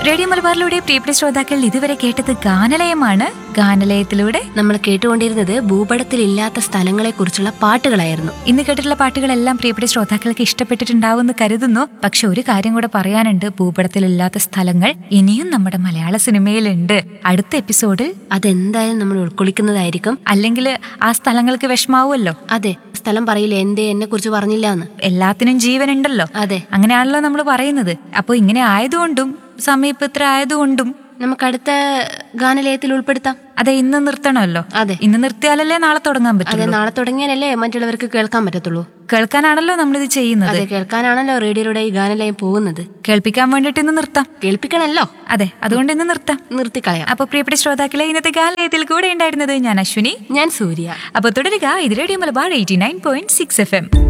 radio മലബാറിലൂടെ പ്രിയപ്പെട്ട ശ്രോതാക്കൾ ഇതുവരെ കേട്ടത് ഗാനലയമാണ് ഗാനലയത്തിലൂടെ നമ്മൾ കേട്ടുകൊണ്ടിരുന്നത് ഭൂപടത്തിലില്ലാത്ത സ്ഥലങ്ങളെ കുറിച്ചുള്ള പാട്ടുകളായിരുന്നു ഇന്ന് കേട്ടിട്ടുള്ള പാട്ടുകളെല്ലാം പ്രിയപ്പെട്ട ശ്രോതാക്കൾക്ക് ഇഷ്ടപ്പെട്ടിട്ടുണ്ടാവുമെന്ന് കരുതുന്നു പക്ഷെ ഒരു കാര്യം കൂടെ പറയാനുണ്ട് ഭൂപടത്തിലില്ലാത്ത സ്ഥലങ്ങൾ ഇനിയും നമ്മുടെ മലയാള സിനിമയിലുണ്ട് അടുത്ത എപ്പിസോഡിൽ അതെന്തായാലും നമ്മൾ ഉൾക്കൊള്ളിക്കുന്നതായിരിക്കും അല്ലെങ്കിൽ ആ സ്ഥലങ്ങൾക്ക് വിഷമാവുമല്ലോ അതെ സ്ഥലം പറയില്ല എന്തേ എന്നെ കുറിച്ച് പറഞ്ഞില്ല എന്ന് എല്ലാത്തിനും ജീവനുണ്ടല്ലോ അതെ അങ്ങനെയാണല്ലോ നമ്മൾ പറയുന്നത് അപ്പോൾ ഇങ്ങനെ ആയതുകൊണ്ടും സമീപം ഇത്ര ആയതുകൊണ്ടും നമുക്ക് അടുത്ത ഗാനലയത്തിൽ ഉൾപ്പെടുത്താം അതെ ഇന്ന് നിർത്തണമല്ലോ അതെ ഇന്ന് നിർത്തിയാലല്ലേ നാളെ തുടങ്ങാൻ അതെ പറ്റുള്ളൂ നാളെ തുടങ്ങിയാലല്ലേ മറ്റുള്ളവർക്ക് കേൾക്കാൻ പറ്റത്തുള്ളൂ കേൾക്കാനാണല്ലോ നമ്മളിത് ചെയ്യുന്നത് അതെ കേൾക്കാനാണല്ലോ റേഡിയോയുടെ ഈ ഗാനലയം പോകുന്നത് കേൾപ്പിക്കാൻ വേണ്ടിയിട്ട് ഇന്ന് നിർത്താം കേൾപ്പിക്കണല്ലോ അതെ അതുകൊണ്ട് ഇന്ന് നിർത്താം നിർത്തിക്കളയാം അപ്പൊ പ്രിയപ്പെട്ട ശ്രോതാക്കളെ ഇന്നത്തെ ഗാലയത്തിൽ കൂടെ ഉണ്ടായിരുന്നത് ഞാൻ അശ്വിനി ഞാൻ സൂര്യ അപ്പൊ തുടരുക ഇത് radio Malabar eighty nine point six F M